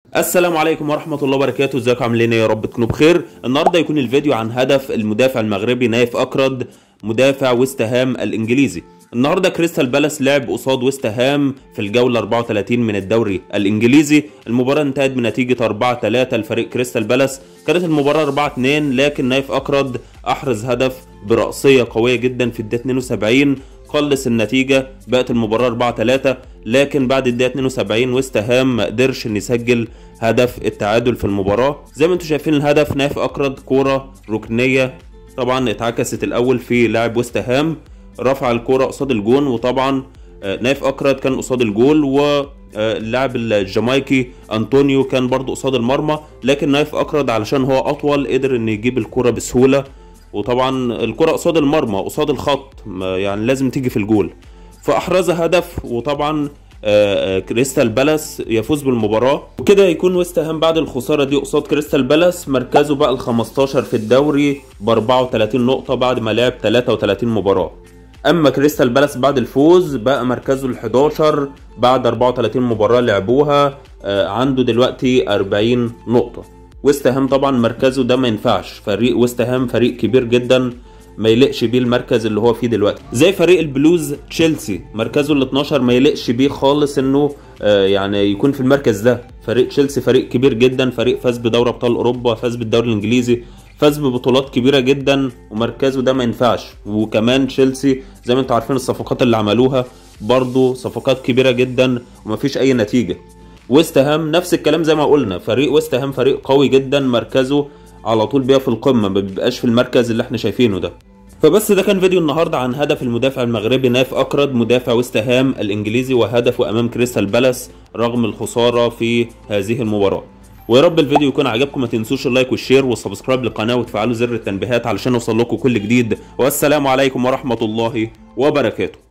السلام عليكم ورحمة الله وبركاته ازيكم عاملين ايه يا رب تكونوا بخير النهاردة يكون الفيديو عن هدف المدافع المغربي نايف أكرد مدافع ويست هام الإنجليزي النهارده كريستال بالاس لعب قصاد ويست هام في الجولة 34 من الدوري الإنجليزي المباراة انتهت بنتيجة 4 3 لفريق كريستال بالاس كانت المباراة 4 2 لكن نايف أكرد أحرز هدف برأسية قوية جدا في الدقيقة 72 قلص النتيجة بقت المباراة 4 3 لكن بعد الدقيقة 72 ويست هام ما قدرش ان يسجل هدف التعادل في المباراة زي ما انتم شايفين الهدف نايف أكرد كورة ركنية طبعا اتعكست الأول في لاعب ويست هام رفع الكرة قصاد الجون وطبعا نايف أكرد كان قصاد الجول و اللاعب الجامايكي انطونيو كان برضه قصاد المرمى لكن نايف اكرد علشان هو اطول قدر ان يجيب الكرة بسهوله وطبعا الكرة قصاد المرمى قصاد الخط يعني لازم تيجي في الجول فاحرز هدف وطبعا كريستال بالاس يفوز بالمباراة وكده يكون ويست هام بعد الخسارة دي قصاد كريستال بالاس مركزه بقى ال 15 في الدوري ب 34 نقطة بعد ما لعب 33 مباراة اما كريستال بالاس بعد الفوز بقى مركزه ال 11 بعد 34 مباراة لعبوها عنده دلوقتي 40 نقطة ويست هام طبعا مركزه ده ما ينفعش فريق ويست هام فريق كبير جدا ما يليقش بيه المركز اللي هو فيه دلوقتي زي فريق البلوز تشيلسي مركزه ال 12 ما يليقش بيه خالص انه آه يعني يكون في المركز ده فريق تشيلسي فريق كبير جدا فريق فاز بدوري ابطال اوروبا فاز بالدوري الانجليزي فاز ببطولات كبيره جدا ومركزه ده ما ينفعش وكمان تشيلسي زي ما انتم عارفين الصفقات اللي عملوها برضه صفقات كبيره جدا ومفيش اي نتيجه ويست هام نفس الكلام زي ما قلنا فريق ويست هام فريق قوي جدا مركزه على طول بيبقى في القمه ما بيبقاش في المركز اللي احنا شايفينه ده فبس ده كان فيديو النهارده عن هدف المدافع المغربي نايف اكرد مدافع ويست هام الانجليزي وهدفه امام كريستال بالاس رغم الخساره في هذه المباراه ويا رب الفيديو يكون عجبكم ما تنسوش اللايك والشير والسبسكرايب للقناه وتفعلوا زر التنبيهات علشان يوصل لكم كل جديد والسلام عليكم ورحمه الله وبركاته